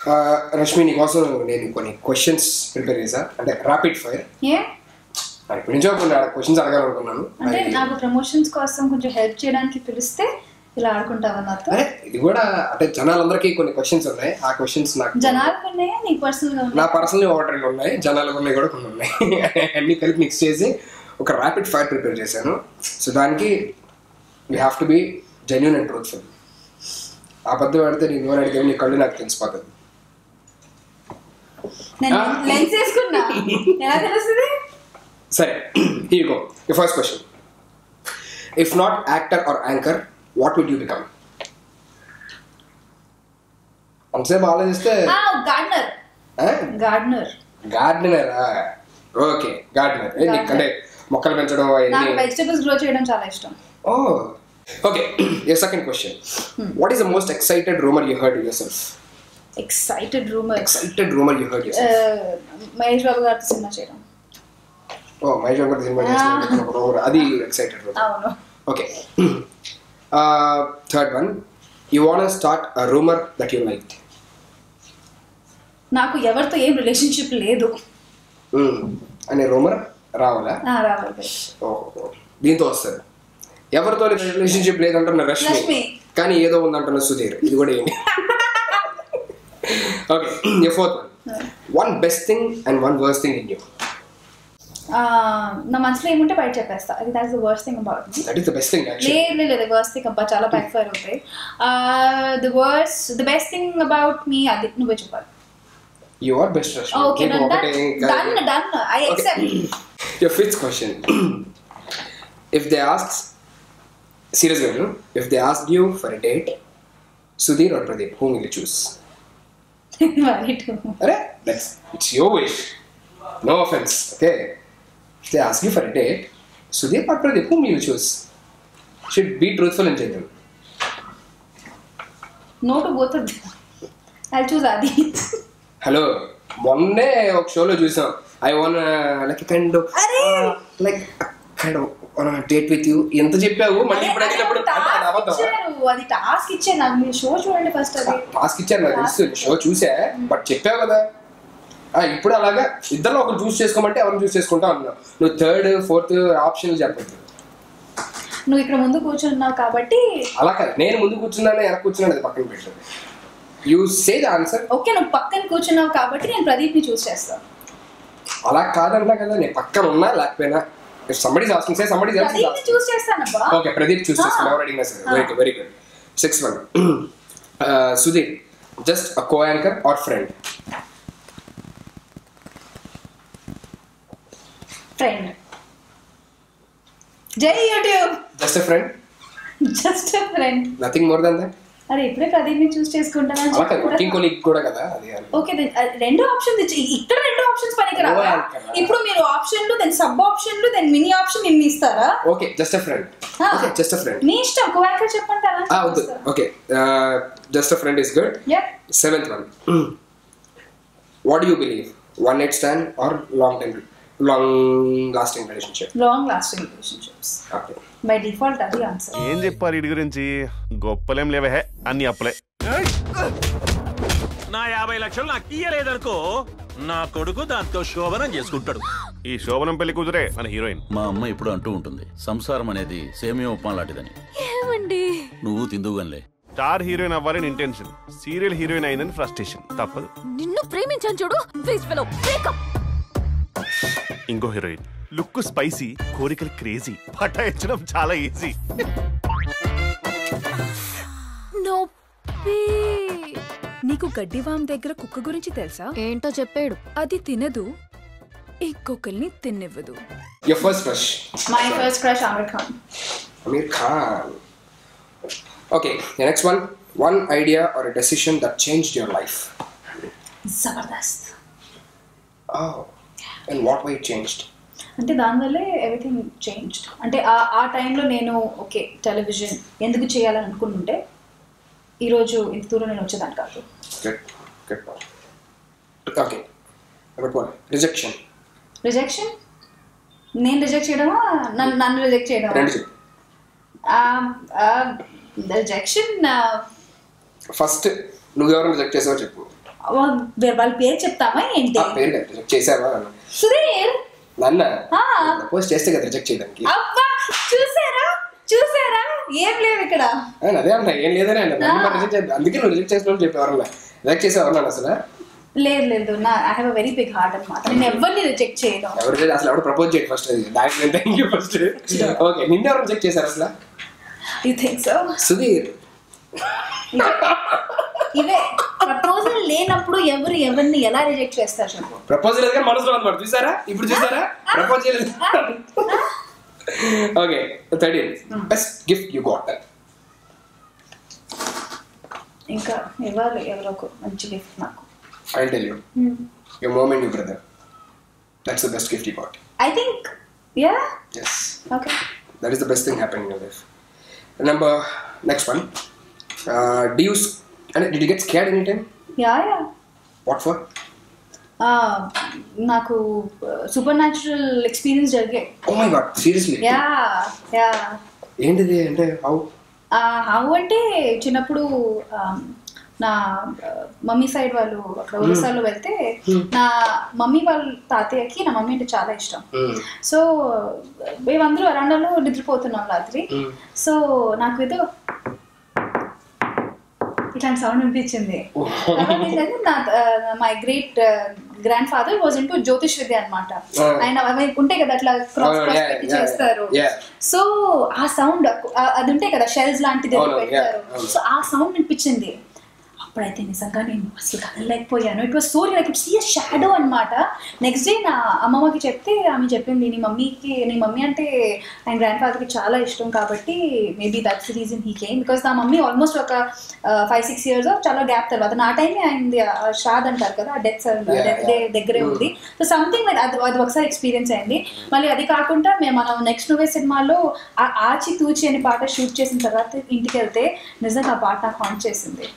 రష్మి నీ కోసం నేను కొన్ని క్వశ్చన్స్ ప్రిపేర్ చేశా అంటే ర్యాపిడ్ ఫైర్ ఏ ఇప్పటి నుంచో కొన్ని క్వశ్చన్స్ అడగాలనుకున్నాను అంటే అది- నాకు ప్రమోషన్స్ కోసం కొంచెం హెల్ప్ చేయడానికి పిలిస్తే ఇలా ఆడుకుంటావా నాతో అరే ఇది కూడా అంటే జనాలందరికీ కొన్ని క్వశ్చన్స్ ఉన్నాయి ఆ క్వశ్చన్స్ నాకు జనాలకు ఉన్నాయా నీకు పర్సనల్ గా నా ఉన్నాయా పర్సనల్ ఒకటి రెండు ఉన్నాయి జనాలకు ఉన్నాయి కూడా కొన్ని ఉన్నాయి అన్ని కలిపి మిక్స్ చేసి ఒక ర్యాపిడ్ ఫైర్ ప్రిపేర్ చేశాను సో దానికి you have to be genuine and truthful అబద్ధం ఆడితే నేను ఎవరు అడిగితే నీ కళ్ళు నాకు తెలిసిపోతుంది నేను ఆ? లెన్స్ వేసుకున్నా ఎలా తెలుస్తుంది సరే he go the first question if not actor or anchor what would you become అంతసేపు ఆలోచిస్తే gardener gardener gardener okay gardener Gardener. అంటే మొక్కలు పెంచడం నాకు అవన్నీ వెజిటబుల్స్ గ్రో చేయడం చాలా ఇష్టం oh okay second question what is the most excited rumour you heard yourself excited rumour excited rumour you heard yourself Mahesh Babu గారితో సినిమా చేయడం ఓ మహేష్ బాబు సినిమా చేసిన రూమర్ అది ఎక్సైటెడ్ రూమర్ అవును okay third one you want start a rumour that you like నాకు ఎవరితో ఏం రిలేషన్షిప్ లేదు అనే రూమర్ రావాలా ఆ, రావాలి ఓహో దీంతో వస్తుంది ఎవరితో రిలేషన్షిప్ లేదంటున్న రష్మి రష్మి. కానీ ఏదో ఉందంటున్న సుధీర్ ఇది కూడా ఏంటి okay fourth one one best thing and one worst thing in you ah, నా మనసులో ఏముంటే బయట చెప్పేస్తా అది that's the worst thing about me that is the best thing actually లేదు లేదు వర్స్ట్ థింగ్ అబ్బా చాలా బ్యాక్ ఫైర్ అవుతాయి the worst the best thing about me అది నువ్వే చెప్పాలి you are best Rashmi okay నీకు ఒకటే done done I except Your fifth question. if they ask, seriously, no? if they ask you for a date, Sudhir or Pradeep, whom will you choose? మరి Alright, that's it's your wish. No offense, okay? If they ask you for a date, Sudhir or Pradeep, whom will you choose? Should be truthful and genuine. No to both I choose అది hello మొన్నే ఒక షోలో చూసాం I one like kind అరే! Like kind date with you ఎంత చెప్పావు మళ్ళీ ఇప్పుడు అడిగినప్పుడు అంటే అది టాస్క్ అబద్ధం ఇచ్చారు అది టాస్క్ ఇచ్చారు నాకు మీరు షో చూడండి ఫస్ట్ అది టాస్క్ ఇచ్చారు నాకు తెలుసు షో చూసా బట్ చెప్పావు కదా ఆ, ఇప్పుడు అలాగా ఇద్దరు ఒకరు చూస్ చేసుకోమంటే ఎవరిని చూస్ చేసుకుంటా అన్నావు నువ్వు థర్డ్ ఫోర్త్ ఆప్షన్లు చెప్పద్దు నువ్వు ఇక్కడ ముందు కూర్చున్నావు కాబట్టి అలా కాదు నేను ముందు కూర్చున్నాను వెనక కూర్చున్నాను అది పక్కన పెట్టు you say the answer okay నువ్వు పక్కన కూర్చున్నావు కాబట్టి నేను ప్రదీప్ ని చూస్ చేస్తాను అలా కాదన్నా కదా నేను పక్కన ఉన్నా లేకపోయినా somebody asking say somebody Pradeep ని చూస్ చేస్తానబ్బా ఓకే ప్రదీప్ చూస్ Ah. చేసుకుని ఎవరు అడిగినా సరే very good very good six one Sudheer just a co anchor or friend friend Jai YouTube just a friend just friend nothing more than that అరే ఇప్పుడే ప్రదీప్ ని చూస్ చేసుకుంటానని అలా కాదు చెప్పి వర్కింగ్ కొలీగ్ కూడా కదా అది అని. ఓకే దెన్, uh, రెండు ఆప్షన్స్ ఇచ్చి ఇక్కడ రెండు ఆప్షన్స్ పనికి రావా ఓ, అంకరా. ఇప్పుడు మీరు ఆప్షన్లు దెన్ సబ్ ఆప్షన్లు దెన్ మినీ ఆప్షన్ ఇన్ని ఇస్తారా okay just a friend Ah. Okay just a friend మీ ఇష్టం కోయాంకర్ చెప్పండి అలా ఆ వద్దు okay just a friend is good ya seventh one what you believe one night stand or long time long lasting relationship long lasting relationships okay by default అది answer ఏం చెప్పారు ఇడి గురించి గొప్పలేం లేవే హే, అన్ని అప్పులే నా యాభై లక్షలు నాకు ఇయ్యలేదనుకో నా కొడుకు దాంతో శోభనం చేసుకుంటాడు ఈ శోభనం పెళ్లి కూతురే మన హీరోయిన్ మా అమ్మ ఎప్పుడు అంటూ ఉంటుంది సంసారం అనేది సేమియా ఉప్మా లాంటిదని ఏమండి నువ్వు తిందువుగానిలే స్టార్ హీరోయిన్ అవ్వాలని ఇంటెన్షన్ సీరియల్ హీరోయిన్ అయిందని ఫ్రస్ట్రేషన్ తప్పదు నిన్ను ప్రేమించాను చూడు ప్లీజ్ ఫెలో బ్రేకప్ ఇంకో హీరోయిన్ లుక్ స్పైసీ కోరికలు క్రేజీ పటాయించడం చాలా ఈజీ నొప్పి నీకు గడ్డివాం దగ్గర కుక్క గురించి తెలుసా ఏంటో చెప్పాడు అది తినదు ఇంకొకరిని తిన్నివ్వదు your first crush my first crush Aamir Khan Amir Khan. Okay, the next one. One idea or a decision that changed your life. Jabardasth Oh, and what way it changed? అంటే దానివల్లే ఎవ్రీథింగ్ చేంజ్ అంటే ఆ ఆ టైంలో నేను ఓకే టెలివిజన్ ఎందుకు చేయాలని అనుకుంటుంటే ఈరోజు ఇంత దూరం నేను వచ్చేదాన్ని కాదు Good, good one. Okay, number one. Rejection. Rejection నేను రిజెక్ట్ చేయడమా నన్ను నన్ను రిజెక్ట్ చేయడమా రెండు చెప్పు రిజెక్షన్ ఫస్ట్ నువ్వు ఎవరైనా రిజెక్ట్ చేసావో చెప్పు వా- వాళ్ళ పేరు చెప్తామా ఏంటి ఆ పేరు కదా రిజెక్ట్ చేసావా అన్న సుధీర్ నన్న ఆ. ప్రపోజ్ చేస్తే కదా రిజెక్ట్ చేయడానికి అబ్బా చూసారా చూసారా ఏం లేవు ఇక్కడ ఆ, అదే అన్న ఏం లేదని అన్న నన్ను మరి రిజెక్ట్ చేద్దాం అందుకే నువ్వు రిజెక్ట్ చేసిన చెప్పేవారన్నా రిజెక్ట్ చేసేవారు అసలు లేదు లేదు నా I have a very big heart అనమాట నేను ఎవరిని రిజెక్ట్ చేయను ఎవరు చేయ- అసలు ఎవరు ప్రపోజ్ చేయడు ఫస్ట్ అది దానికి నేను థ్యాంక్ యూ ఫస్ట్ ఓకే నిన్న ఎవరు రిజెక్ట్ చేశారు అసలు యూ థింక్ సో సుధీర్ ఇవే ప్రపోజల్ లేనప్పుడు ఎవరు ఎవరిని ఎలా రిజెక్ట్ చేస్తారు చెప్పు ప్రపోజ్ లేదు కానీ మనసులో అనమాట చూసారా ఇప్పుడు చూసారా ప్రపోజ్ చేయలేదు okay thirteen best gift you got ఇంకా ఇవ్వాలి ఎవరో ఒక మంచి గిఫ్ట్ నాకు I tell you your mom and you brother that's the best gift you got I think ya yes okay That is the best thing happening in your life. Number next one. Uh, do you s- and did you get scared anytime? Ya ya What for? నాకు supernatural experience జరిగాయి Oh my god, seriously? Ya ya ఏంటిది అంటే how how అంటే చిన్నప్పుడు um, నా mummy side వాళ్ళు అక్కడ ఒరిస్సాలో వెళ్తే నా మమ్మీ వాళ్ళ తాతయ్యకి నా మమ్మీ అంటే చాలా ఇష్టం సో మేమందరూ వరండాలో నిద్రపోతున్నాం రాత్రి సో నాకు ఏదో ఇట్లాంటి సౌండ్ వినిపించింది తర్వాత ఏంటంటే నా my great grandfather was into జ్యోతిష్ విద్య అనమాట Oh. ఆయన అవి ఉంటాయి కదా అట్లా క్రాస్ Oh, క్రాస్ yeah, పెట్టి yeah, చేస్తారు yeah. సో ఆ సౌండ్ అది ఉంటాయి కదా షెల్స్ లాంటిది అవును, పెడతారు yeah, అవును. సో ఆ సౌండ్ వినిపించింది అప్పుడైతే నిజంగా నేను అసలు కదలలేకపోయాను it was so I could see shadow అనమాట నెక్స్ట్ డే నా అమ్మమ్మకి చెప్తే ఆమె చెప్పింది నీ మమ్మీకి నీ మమ్మీ అంటే ఆయన గ్రాండ్ ఫాదర్కి చాలా ఇష్టం కాబట్టి maybe that's reason he came because నా మమ్మీ ఆల్మోస్ట్ ఒక ఫైవ్ సిక్స్ ఇయర్స్ చాలా గ్యాప్ తర్వాత నా టైమే అయింది ఆ షాద్ అంటారు కదా ఆ డెత్ Yeah, yeah. దగ్గరే ఉంది సో సంథింగ్ అది అది ఒకసారి ఎక్స్పీరియన్స్ అయింది మళ్ళీ అది కాకుండా మేము మనం నెక్స్ట్ నువ్వే సినిమాలో ఆ ఆచి తూచి అనే పాట షూట్ చేసిన తర్వాత ఇంటికి వెళ్తే నిజంగా ఆ పాట నాకు హాంట్ చేసింది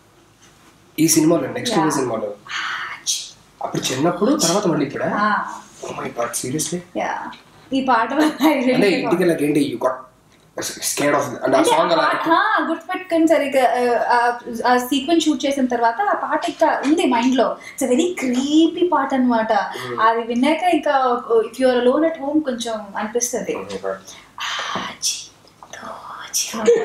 ఈ సినిమాలో నెక్స్ట్ Yeah. సినిమాలో అప్పుడు చిన్నప్పుడు తర్వాత మళ్ళీ ఇప్పుడా ఆ, oh my god seriously yeah. ఈ పాట వల్ల I really అంటే got- ఇంటికి వెళ్ళాక ఏంటి యూ గాట్ స్కేడ్ ఆఫ్ అంటే ఆ అంటే సాంగ్ అలా ఆ పాట గుర్తుపెట్టుకొని సరిగ్గా ఆ, ఆ సీక్వెన్స్ షూట్ చేసిన తర్వాత ఆ పాట ఇంకా ఉంది మైండ్ లో ఇట్స్ వెరీ క్రీపీ పాట అన్నమాట అది విన్నాక ఇంకా if your lone at home కొంచెం అనిపిస్తుంది ఆచి, తోచి.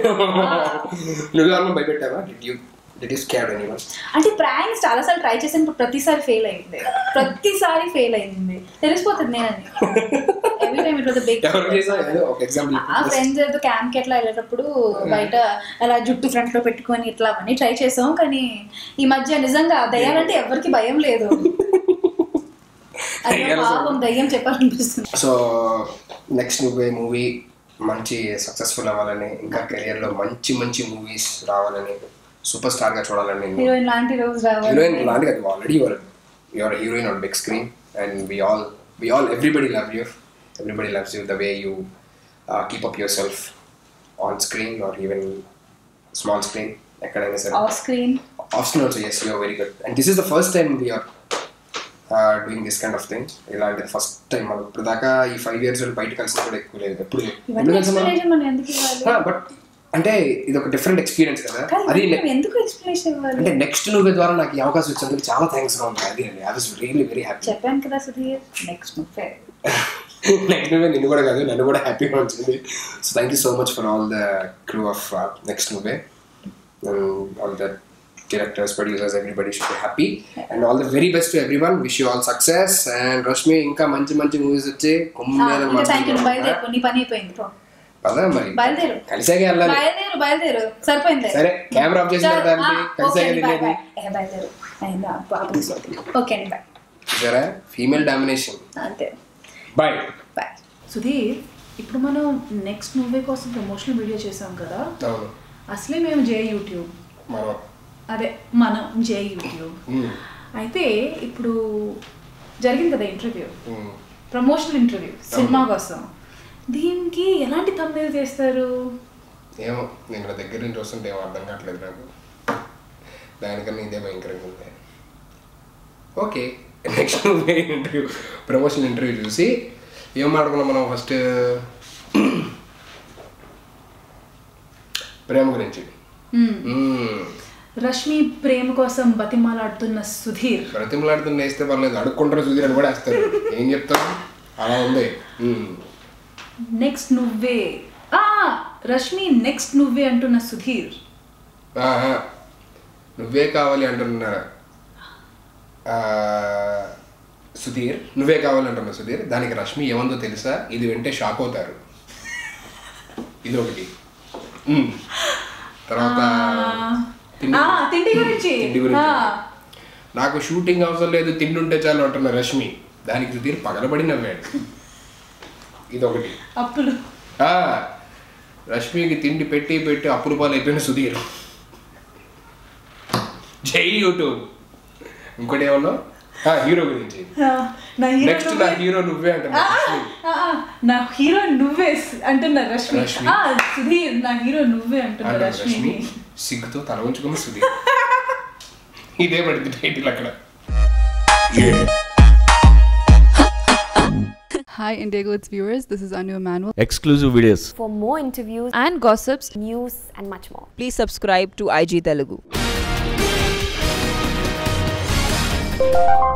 నువ్వు ఎవరన్నా భయపెట్టావా did you did you scared anyone అంటే ప్రాంక్స్ చాలాసార్లు ట్రై చేసిన ప్రతిసారి ఫెయిల్ అయింది ప్రతిసారి ఫెయిల్ అయింది తెలిసిపోతుంది నేనని every time it was big ఎవరు చేసా ఏదో ఒక ఎగ్జాంపుల్ ఆ ఫ్రెండ్స్ ఏదో క్యాంప్ కి ఎట్లా వెళ్ళేటప్పుడు బయట అలా జుట్టు ఫ్రంట్ లో పెట్టుకొని ఇట్లా అవన్నీ ట్రై చేసాం కానీ ఈ మధ్య నిజంగా దయ్యాలంటే ఎవరికి భయం లేదు అయ్యో దయ్యాలు అసలు- పాపం దయ్యం చెప్పాలనిపిస్తుంది సో నెక్స్ట్ నువ్వే మూవీ మంచి సక్సెస్ఫుల్ అవ్వాలని ఇంకా career లో మంచి మంచి మూవీస్ రావాలని సూపర్ స్టార్ గా చూడాలని హీరోయిన్ లాంటి రోజు రావాలి హీరోయిన్ లాంటి కదా already your your heroine on big screen and we all we all everybody love you everybody loves you the way you keep up yourself on screen or even small screen ఎక్కడైనా సరే off screen option also yes you're very good and this is the first time we're doing this kind of thing ఇలాంటిది first time మనం ఇప్పుడు దాకా ఈ five years బయట కలిసి కూడా ఎక్కువ లేదు ఎప్పుడు ఇవన్నీ ఎప్పుడు కలిసి ఎక్స్ప్లెనేషన్ మనం ఎందుకు ఇవ్వాలి బట్ అంటే ఇది ఒక డిఫరెంట్ ఎక్స్పీరియన్స్ కదా కానీ అది మనం ఎందుకు ఎక్స్ప్లెనేషన్ ఇవ్వాలి అంటే నెక్స్ట్ నువ్వు ద్వారా నాకు ఈ అవకాశం వచ్చినందుకు చాలా థ్యాంక్స్ గా ఉంది అది అండి I was really very happy చెప్పాను కదా సుధీర్ నెక్స్ట్ నువ్వే నెక్స్ట్ నువ్వే నిన్ను కూడా కాదు నన్ను కూడా హ్యాపీగా వచ్చింది so thank you so much for all the crew of next Nuvve all the directors, producers, everybody should be happy. And all the very best to everyone. Wish you all success. And Rashmi, ఇంకా మంచి మంచి movies వచ్చి కుమ్మేల ఇంకా thank you మనసులో బయలుదేరు నీ పని అయిపోయింది పో. పదా మరి బయలుదేరు కలిసాకే వెళ్ళాలి బయలుదేరు బయలుదేరు సరిపోయింది సరే, camera off చేసిన చాలు, దానికి ఆ, కలిసాక ఓకే అండి, బాయ్, వెళ్ళేది. బాయ్. ఏ, బయలుదేరు అయిందా పాపం సోది. ఓకే అండి బాయ్ చూసారా ఫీమేల్ డామినేషన్ అంతే బాయ్ బాయ్ సుధీర్ ఇప్పుడు మనం నెక్స్ట్ మూవీ కోసం ప్రమోషనల్ వీడియో చేసాం కదా అవును అసలే మేము జే యూట్యూబ్ మనం అదే మనం జే యూట్యూబ్ అయితే ఇప్పుడు జరిగింది కదా ఇంటర్వ్యూ ప్రమోషనల్ ఇంటర్వ్యూ సినిమా కోసం దీనికి ఎలాంటి తమ్ముళ్ళు చేస్తారు ఏమో నేను నా దగ్గర నుంచి వస్తుంటే ఏమో అర్థం కావట్లేదు నాకు దానికన్నా ఇదే భయంకరంగా ఉంది okay next interview promotion interview చూసి ఏం మాట్లాడుకున్నాం మనం ఫస్ట్ ప్రేమ గురించి మ్మ్. రష్మి ప్రేమ కోసం బతిమాలాడుతున్న సుధీర్ బ్రతిమలాడుతున్న వేస్తే పర్లేదు అడుక్కుంటారు సుధీర్ అని కూడా వేస్తారు ఏం చెప్తారు అలా ఉంది ఉమ్. నెక్స్ట్ నువ్వే ఆ రష్మి నెక్స్ట్ నువ్వే అంటున్న సుధీర్ ఆహా. నువ్వే కావాలి అంటున్నారా ఆ, సుధీర్ నువ్వే కావాలి అంటున్నా సుధీర్ దానికి రష్మి ఏమందో తెలుసా ఇది వింటే షాక్ అవుతారు ఇది ఒకటి ఉమ్. తర్వాత తిండి ఆ, తిండి గురించి తిండి గురించి ఆ. నాకు షూటింగ్ అవసరం లేదు తిండి ఉంటే చాలు అంటున్న రష్మి దానికి సుధీర్ పగలబడి నవ్వాడు ఇదొకటి అప్పులు ఆ, రష్మికి తిండి పెట్టి పెట్టి అప్పులు పాలు అయిపోయిన సుధీర్ జై యూట్యూబ్ ఇంకోటి ఏమన్నా ఆ, హీరో గురించి ఆ, నా హీరో నెక్స్ట్ నా హీరో నువ్వే అంటున్నా రష్మి ఆ, ఆ, నా హీరో నువ్వే స్- అంటున్నా రష్మి రష్మి. ఆ, సుధీర్ నా హీరో నువ్వే అంటున్నా అంటున్నా రష్మి రష్మి సిగ్గుతో తల ఉంచుకున్న సుధీర్ ఇదే పడింది టైటిల్ అక్కడ Hi, Indigo, its viewers. This is Anu Emanuel. Exclusive videos For more interviews, and gossips news, and much more. please subscribe to IG Telugu.